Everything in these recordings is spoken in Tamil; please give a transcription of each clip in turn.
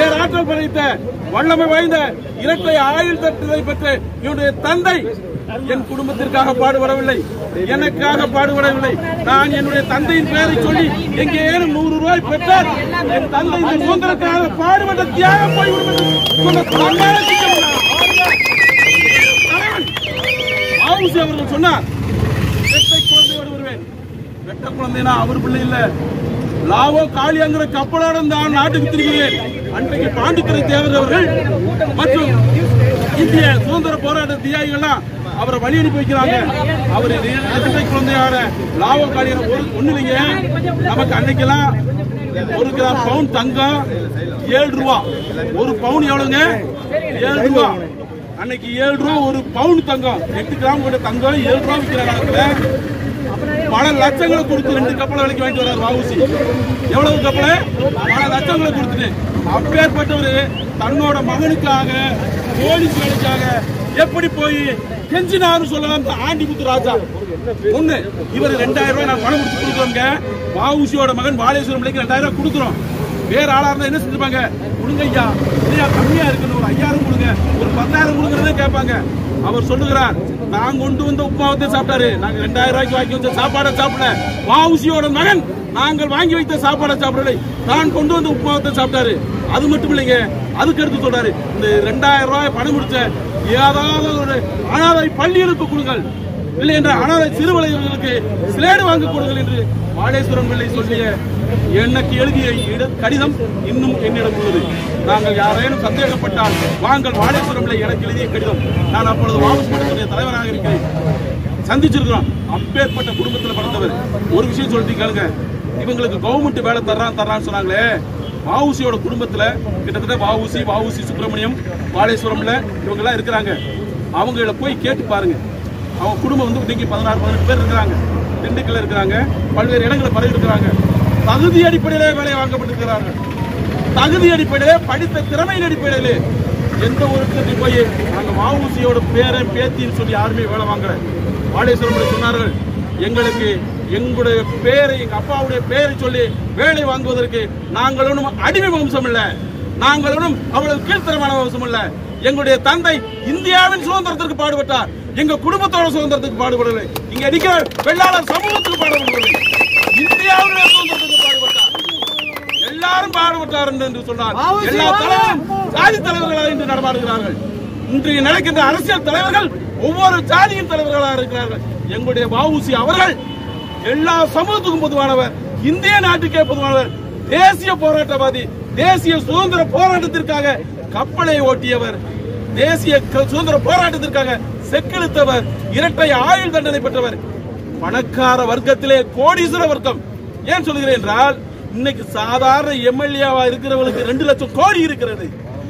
பேராற்றல் படைத்த வல்லமை வாய்ந்த இரட்டை ஆயுள் தட்டுதலை பெற்ற என்னுடைய தந்தை என் குடும்பத்திற்காக பாடுபடவில்லை எனக்காக பாடுபடவில்லை நான் என்னுடைய தந்தையின் பெயரை சொல்லி எங்கேனும் நூறு ரூபாய் பெற்றால் என் தந்தை இந்த சுதந்திரத்திற்காக பாடுபட்ட தியாகம் போய்விடும் என்று சொன்ன தன்மான திட்டம் நான். தலைவன் ஆவுசி அவர்கள் சொன்னார் வெட்டை குழந்தையோடு வருவேன் வெட்ட குழந்தைனா அவர் பிள்ளை இல்ல லாவோ காளியாங்கிற கப்பலோட தான் நாட்டுக்கு திரும்பினேன் அன்றைக்கு பாண்டித்துறை தேவர் அவர்கள் மற்றும் இந்திய சுதந்திர போராட்ட தியாகிகள்லாம் அவரை வழி அனுப்பி வைக்கிறாங்க அவர் இரட்டை குழந்தையான லாவோ காளியான ஒரு ஒண்ணு இல்லைங்க நமக்கு அன்னைக்கெல்லாம் ஒரு கிராம் பவுன் தங்கம் ஏழு ரூபா ஒரு பவுன் எவ்வளவுங்க ஏழு ரூபா அன்னைக்கு ஏழு ரூபா ஒரு பவுன் தங்கம் எட்டு கிராம் கொண்ட தங்கம் ஏழு ரூபா விற்கிற காலத்துல பல லட்சங்களை கொடுத்து ரெண்டு கப்பலை விலைக்கு வாங்கிட்டு வர்றாரு வாவுசி எவ்வளவு கப்பலை பல லட்சங்களை கொடுத்துட்டு அப்பேற்பட்டவர் தன்னோட மகனுக்காக போலீஸ் வேலைக்காக எப்படி போய் கெஞ்சினாரு சொல்லலாம் இந்த ஆண்டிமுத்து ராஜா ஒண்ணு இவர் ரெண்டாயிரம் ரூபாய் நான் பணம் கொடுத்து கொடுக்குறோங்க வாவுசியோட மகன் வாலேஸ்வரம் பிள்ளைக்கு ரெண்டாயிரம் ரூபாய் கொடுக்குறோம் வேற ஆளா இருந்தா என்ன செஞ்சுப்பாங்க கொடுங்க ஐயா இல்லையா கம்மியா இருக்குன்னு ஒரு ஐயாயிரம் கொடுங்க ஒரு பத்தாயிரம் கொடுங்கறதே கேட்பாங்க அவர் சொல்லுகிறார் நான் கொண்டு வந்த உப்புமாவத்தை சாப்பிட்டாரு நாங்க ரெண்டாயிரம் ரூபாய்க்கு வாங்கி வச்ச சாப்பாடை சாப்பிடல வாவுசியோட மகன் நாங்கள் வாங்கி வைத்த சாப்பாடை சாப்பிடலை தான் கொண்டு வந்த உப்புமாவத்தை சாப்பிட்டாரு அது மட்டும் இல்லைங்க அதுக்கு அடுத்து சொல்றாரு இந்த ரெண்டாயிரம் ரூபாய் பணம் முடிச்ச ஏதாவது ஒரு அனாதை பள்ளிகளுக்கு கொடுங்கள் இல்லை என்ற அனாதை சிறுவலைகளுக்கு சிலேடு வாங்க கொடுங்கள் என்று வாழேஸ்வரம் பிள்ளை சொல்லிய எனக்கு எழுதிய இட- கடிதம் இன்னும் என்னிடம் உள்ளது நாங்கள் யாரேனும் சந்தேகப்பட்டால் வாங்கள் வாழேஸ்வரம் பிள்ளை எனக்கு எழுதிய கடிதம் நான் அப்பொழுது வாபஸ் மன்றத்துடைய தலைவராக இருக்கிறேன் சந்திச்சிருக்கிறோம் அப்பேற்பட்ட குடும்பத்துல பிறந்தவர் ஒரு விஷயம் சொல்லிட்டு கேளுங்க இவங்களுக்கு கவர்மெண்ட் வேலை தர்றான் தர்றான்னு சொன்னாங்களே வாவுசியோட குடும்பத்துல கிட்டத்தட்ட வாவுசி வாவுசி சுப்பிரமணியம் வாழேஸ்வரம்ல இவங்க எல்லாம் இருக்கிறாங்க அவங்கள போய் கேட்டு பாருங்க அவங்க குடும்பம் வந்து இன்னைக்கு பதினாறு பதினெட்டு பேர் இருக்கிறாங்க திண்டுக்கல்ல இருக்கிறாங்க பல்வேறு இடங்களில் பரவி இருக்கிறாங்க தகுதி அடிப்படையிலே வேலை வாங்கப்பட்டிருக்கிறார்கள் தகுதி அடிப்படையிலே படித்த திறமையின் அடிப்படையிலே எந்த ஒரு இடத்துக்கு போய் நாங்க வாவுசியோட பேரை பேத்தின்னு சொல்லி யாருமே வேலை வாங்கல வாடேஸ்வரம் சொன்னார்கள் எங்களுக்கு எங்களுடைய பேரை எங்க அப்பாவுடைய பேரை சொல்லி வேலை வாங்குவதற்கு நாங்கள் ஒன்றும் அடிமை வம்சம் இல்ல நாங்கள் ஒன்றும் அவ்வளவு கீழ்த்தரமான வம்சம் இல்ல எங்களுடைய தந்தை இந்தியாவின் சுதந்திரத்திற்கு பாடுபட்டார் எங்க குடும்பத்தோட சுதந்திரத்துக்கு பாடுபடவில்லை இங்க இருக்கிற வெள்ளாளர் சமூகத்துக்கு பாடுபடவில்லை இந்தியாவுடைய சுதந்திரத்துக்கு பாடுபட்டார் எல்லாரும் பாடுபட்டார் என்று சொன்னார் எல்லா தலைவரும் ஜாதி தலைவர்களாக இன்று நடமாடுகிறார்கள் இன்றைய நடக்கின்ற அரசியல் தலைவர்கள் ஒவ்வொரு ஜாதியின் தலைவர்களாக இருக்கிறார்கள் எங்களுடைய வஉசி அவர்கள் எல்லா சமூகத்துக்கும் பொதுவானவர் இந்திய நாட்டுக்கே பொதுவானவர் தேசிய போராட்டவாதி தேசிய சுதந்திர போராட்டத்திற்காக கப்பலை ஓட்டியவர் தேசிய க- சுதந்திர போராட்டத்திற்காக செக்கிழுத்தவர் இரட்டை ஆயுள் தண்டனை பெற்றவர் பணக்கார வர்க்கத்திலே கோடீஸ்வர வர்க்கம் ஏன் சொல்கிறேன் என்றால் இன்னைக்கு சாதாரண எம்எல்ஏவா இருக்கிறவங்களுக்கு ரெண்டு லட்சம் கோடி இருக்கிறது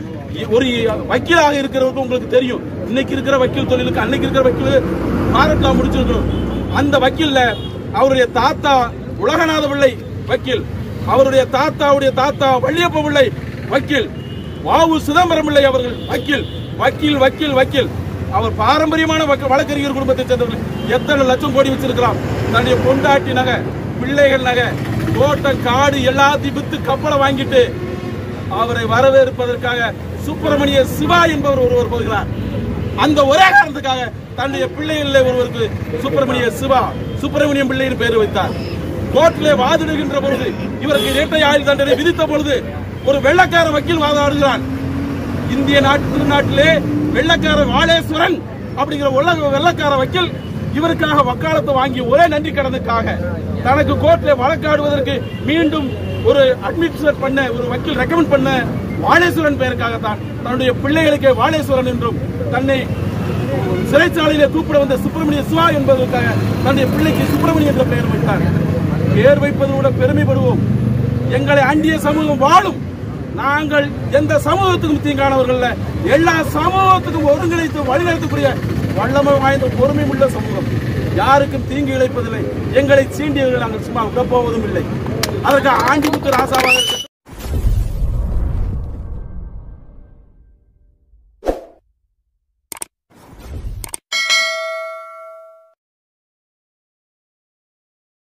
இ- ஒரு வக்கீலாக இருக்கிறவருக்கு உங்களுக்கு தெரியும் இன்னைக்கு இருக்கிற வக்கீல் தொழிலுக்கு அன்னைக்கு இருக்கிற வக்கீல் மாரட்டா முடிச்சிருக்கணும் அந்த வக்கீல்ல அவருடைய தாத்தா உலகநாத பிள்ளை வக்கீல் அவருடைய தாத்தாவுடைய தாத்தா வள்ளியப்ப பிள்ளை வக்கீல் வாவு சிதம்பரம் பிள்ளை அவர்கள் வக்கீல் வக்கீல் வக்கீல் வக்கீல் அவர் பாரம்பரியமான வக்க- வழக்கறிஞர் குடும்பத்தை சேர்ந்தவர்கள் எத்தனை லட்சம் கோடி வச்சிருக்கலாம் தன்னுடைய பொண்டாட்டி நகை பிள்ளைகள் நகை தோட்டம் காடு எல்லாத்தையும் வித்து கப்பலை வாங்கிட்டு அவரை வரவேற்பதற்காக சுப்பிரமணிய சிவா என்பவர் ஒருவர் போகிறார் அந்த ஒரே காரணத்துக்காக தன்னுடைய பிள்ளைகளில் ஒருவருக்கு சுப்பிரமணிய சிவா சுப்பிரமணியம் பிள்ளையின் பெயர் வைத்தார் கோர்ட்டிலே வாதிடுகின்ற பொழுது இவருக்கு இரட்டை ஆயுள் தண்டனை விதித்த பொழுது ஒரு வெள்ளக்கார வக்கீல் வாதாடுகிறான் இந்திய நாட்டு திருநாட்டிலே வெள்ளக்கார வாழேஸ்வரன் அப்படிங்கிற உலக வெள்ளக்கார வக்கீல் இவருக்காக வக்காலத்தை வாங்கி ஒரே நன்றி கடனுக்காக தனக்கு கோர்ட்ல வழக்காடுவதற்கு மீண்டும் ஒரு அட்மிஷன் பண்ண ஒரு வக்கீல் ரெக்கமெண்ட் பண்ண வாழேஸ்வரன் பெயருக்காகத்தான் தன்னுடைய பிள்ளைகளுக்கே வாழேஸ்வரன் என்றும் தன்னை சிறைச்சாலையிலே கூப்பிட வந்த சுப்பிரமணிய சிவா என்பதற்காக தன்னுடைய பிள்ளைக்கு சுப்பிரமணிய என்ற பெயர் வைத்தார் பெயர் வைப்பதோட பெருமைப்படுவோம் எங்களை அண்டிய சமூகம் வாழும் நாங்கள் எந்த சமூகத்துக்கும் தீங்கானவர்கள் இல்ல. எல்லா சமூகத்துக்கும் ஒருங்கிணைத்து வழிநடத்தக்கூடிய வல்லமை வாய்ந்த பொறுமை உள்ள சமூகம் யாருக்கும் தீங்கு இழைப்பதில்லை எங்களை சீண்டியவர்கள் நாங்கள் சும்மா விடப்போவதும் இல்லை அதற்கு ஆண்டிமுத்து ராசாவாக இருக்கிற